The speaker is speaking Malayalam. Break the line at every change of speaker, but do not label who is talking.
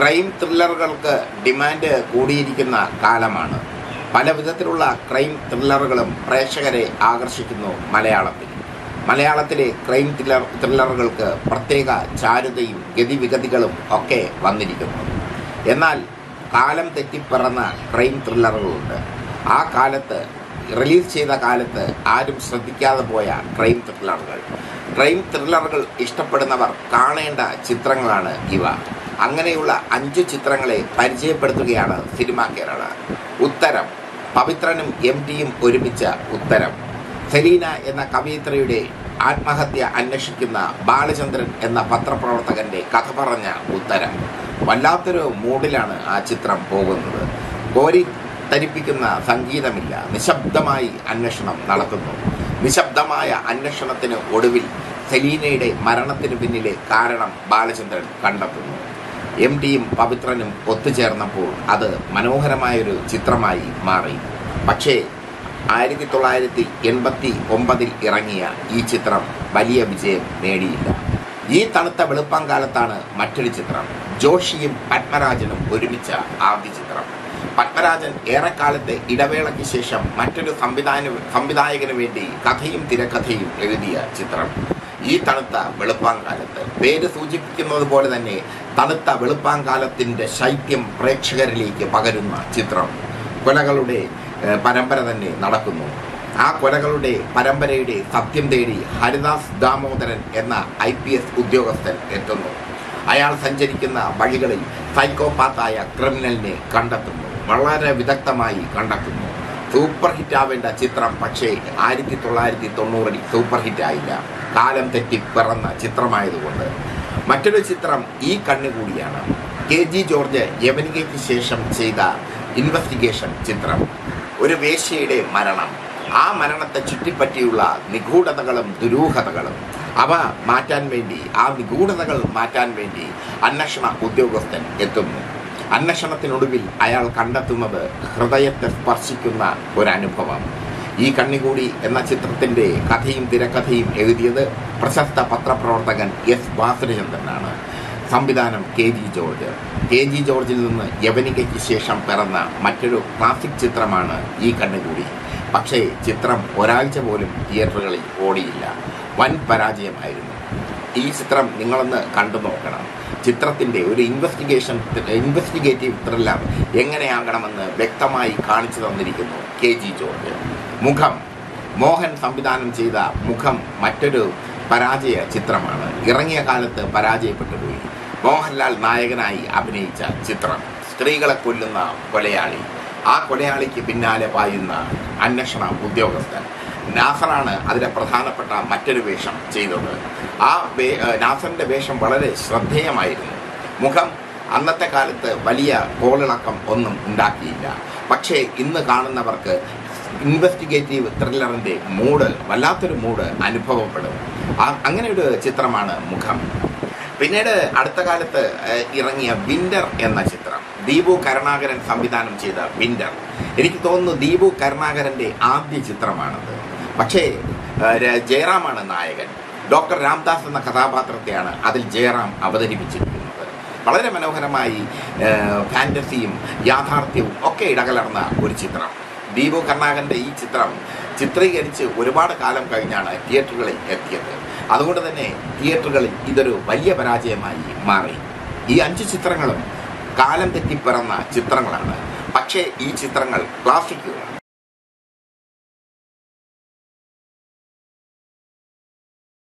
ക്രൈം ത്രില്ലറുകൾക്ക് ഡിമാൻഡ് കൂടിയിരിക്കുന്ന കാലമാണ് പല വിധത്തിലുള്ള ക്രൈം ത്രില്ലറുകളും പ്രേക്ഷകരെ ആകർഷിക്കുന്നു മലയാളത്തിൽ മലയാളത്തിലെ ക്രൈം ത്രില്ലർ ത്രില്ലറുകൾക്ക് പ്രത്യേക ചാരുതയും ഗതിവിഗതികളും ഒക്കെ വന്നിരിക്കുന്നു എന്നാൽ കാലം തെറ്റിപ്പിറന്ന ക്രൈം ത്രില്ലറുകളുണ്ട് ആ കാലത്ത് റിലീസ് ചെയ്ത കാലത്ത് ആരും ശ്രദ്ധിക്കാതെ പോയ ക്രൈം ത്രില്ലറുകൾ ക്രൈം ത്രില്ലറുകൾ ഇഷ്ടപ്പെടുന്നവർ കാണേണ്ട ചിത്രങ്ങളാണ് ഇവ അങ്ങനെയുള്ള അഞ്ചു ചിത്രങ്ങളെ പരിചയപ്പെടുത്തുകയാണ് സിനിമ കേരള ഉത്തരം പവിത്രനും എം ടിയും ഒരുമിച്ച ഉത്തരം സെലീന എന്ന കവയിത്രിയുടെ ആത്മഹത്യ അന്വേഷിക്കുന്ന ബാലചന്ദ്രൻ എന്ന പത്രപ്രവർത്തകന്റെ കഥ പറഞ്ഞ ഉത്തരം വല്ലാത്തൊരു മൂഡിലാണ് ആ ചിത്രം പോകുന്നത് കോരി തരിപ്പിക്കുന്ന സംഗീതമില്ല നിശബ്ദമായി അന്വേഷണം നടത്തുന്നു നിശബ്ദമായ അന്വേഷണത്തിന് ഒടുവിൽ സെലീനയുടെ മരണത്തിന് പിന്നിലെ കാരണം ബാലചന്ദ്രൻ കണ്ടെത്തുന്നു എം ടിയും പവിത്രനും ഒത്തുചേർന്നപ്പോൾ അത് മനോഹരമായൊരു ചിത്രമായി മാറി പക്ഷേ ആയിരത്തി തൊള്ളായിരത്തി എൺപത്തി ഒമ്പതിൽ ഇറങ്ങിയ ഈ ചിത്രം വലിയ വിജയം നേടിയില്ല ഈ തണുത്ത വെളുപ്പാം കാലത്താണ് മറ്റൊരു ചിത്രം ജോഷിയും പത്മരാജനും ഒരുമിച്ച ആദ്യ ചിത്രം പത്മരാജൻ ഏറെക്കാലത്തെ ഇടവേളയ്ക്ക് ശേഷം മറ്റൊരു സംവിധാന സംവിധായകന് വേണ്ടി കഥയും തിരക്കഥയും എഴുതിയ ചിത്രം ഈ തണുത്ത വെളുപ്പാങ്കാലത്ത് പേര് സൂചിപ്പിക്കുന്നത് പോലെ തന്നെ തണുത്ത വെളുപ്പാങ്കാലത്തിന്റെ ശൈത്യം പ്രേക്ഷകരിലേക്ക് പകരുന്ന ചിത്രം കൊലകളുടെ ഏഹ്, പരമ്പര തന്നെ നടക്കുന്നു ആ കൊലകളുടെ പരമ്പരയുടെ സത്യം തേടി ഹരിദാസ് ദാമോദരൻ എന്ന ഐ പി എസ് ഉദ്യോഗസ്ഥൻ എത്തുന്നു അയാൾ സഞ്ചരിക്കുന്ന വഴികളിൽ സൈക്കോപാത്തായ ക്രിമിനലിനെ കണ്ടെത്തുന്നു വളരെ വിദഗ്ധമായി കണ്ടെത്തുന്നു സൂപ്പർ ഹിറ്റ് ആവേണ്ട ചിത്രം പക്ഷേ ആയിരത്തി തൊള്ളായിരത്തി തൊണ്ണൂറിൽ സൂപ്പർ ഹിറ്റ് ആയില്ല കാലം തെറ്റി പിറന്ന ചിത്രമായതുകൊണ്ട് മറ്റൊരു ചിത്രം ഈ കണ്ണുകൂടിയാണ് കെ ജി ജോർജ് യവനികയ്ക്ക് ശേഷം ചെയ്ത ഇൻവെസ്റ്റിഗേഷൻ ചിത്രം ഒരു വേശ്യയുടെ മരണം ആ മരണത്തെ ചുറ്റിപ്പറ്റിയുള്ള നിഗൂഢതകളും ദുരൂഹതകളും അവ മാറ്റാൻ വേണ്ടി ആ നിഗൂഢതകൾ മാറ്റാൻ വേണ്ടി അന്വേഷണ ഉദ്യോഗസ്ഥൻ എത്തുന്നു അന്വേഷണത്തിനൊടുവിൽ അയാൾ കണ്ടെത്തുന്നത് ഹൃദയത്തെ സ്പർശിക്കുന്ന ഒരനുഭവം ഈ കണ്ണികൂടി എന്ന ചിത്രത്തിന്റെ കഥയും തിരക്കഥയും എഴുതിയത് പ്രശസ്ത പത്രപ്രവർത്തകൻ എസ് വാസുരചന്ദ്രനാണ് സംവിധാനം K G George K G ജോർജിൽ നിന്ന് യവനികയ്ക്ക് ശേഷം പിറന്ന മറ്റൊരു ക്ലാസിക് ചിത്രമാണ് ഈ കണ്ണുകൂടി പക്ഷേ ചിത്രം ഒരാഴ്ച പോലും തിയേറ്ററുകളിൽ ഓടിയില്ല വൻ പരാജയമായിരുന്നു ഈ ചിത്രം നിങ്ങളൊന്ന് കണ്ടു നോക്കണം ചിത്രത്തിന്റെ ഒരു ഇൻവെസ്റ്റിഗേഷൻ ഇൻവെസ്റ്റിഗേറ്റീവ് ത്രില്ലർ എങ്ങനെയാകണമെന്ന് വ്യക്തമായി കാണിച്ചു തന്നിരിക്കുന്നു കെ ജി ജോർജ് മുഖം മോഹൻ സംവിധാനം ചെയ്ത മുഖം മറ്റൊരു പരാജയ ചിത്രമാണ് ഇറങ്ങിയ കാലത്ത് പരാജയപ്പെട്ടു പോയി മോഹൻലാൽ നായകനായി അഭിനയിച്ച ചിത്രം സ്ത്രീകളെ കൊല്ലുന്ന കൊലയാളി ആ കൊലയാളിക്ക് പിന്നാലെ പായുന്ന അന്വേഷണ ഉദ്യോഗസ്ഥൻ നാസറാണ് അതിലെ പ്രധാനപ്പെട്ട മറ്റൊരു വേഷം ചെയ്തത് ആ വേ- ഏഹ് നാസറിന്റെ വേഷം വളരെ ശ്രദ്ധേയമായിരുന്നു മുഖം അന്നത്തെ കാലത്ത് വലിയ കോളിളക്കം ഒന്നും ഉണ്ടാക്കിയില്ല പക്ഷേ ഇന്ന് കാണുന്നവർക്ക് ഇൻവെസ്റ്റിഗേറ്റീവ് ത്രില്ലറിന്റെ മൂഡ് വല്ലാത്തൊരു മൂഡ് അനുഭവപ്പെടും ആ- അങ്ങനെ ഒരു ചിത്രമാണ് മുഖം പിന്നീട് അടുത്ത കാലത്ത് ഏഹ്, ഇറങ്ങിയ വിന്റർ എന്ന ചിത്രം ദീപു കരുണാകരൻ സംവിധാനം ചെയ്ത വിന്റർ എനിക്ക് തോന്നുന്നു ദീപു കരുണാകരന്റെ ആദ്യ ചിത്രമാണത് പക്ഷേ ഏഹ്, ര- ജയറാമാണ് നായകൻ ഡോക്ടർ രാംദാസ് എന്ന കഥാപാത്രത്തെയാണ് അതിൽ ജയറാം അവതരിപ്പിച്ചിരിക്കുന്നത് വളരെ മനോഹരമായി ഏഹ്, ഫാന്റസിയും യാഥാർത്ഥ്യവും ഒക്കെ ഇടകലർന്ന ഒരു ചിത്രം ദീപു കരുണാകരന്റെ ഈ ചിത്രം ചിത്രീകരിച്ച് ഒരുപാട് കാലം കഴിഞ്ഞാണ് തിയേറ്ററുകളിൽ എത്തിയത് അതുകൊണ്ട് തന്നെ തിയേറ്ററുകളിൽ ഇതൊരു വലിയ പരാജയമായി മാറി ഈ അഞ്ച് ചിത്രങ്ങളും കാലം തെറ്റിപ്പിറന്ന ചിത്രങ്ങളാണ് പക്ഷേ ഈ ചിത്രങ്ങൾ ക്ലാസിക്കുകളാണ്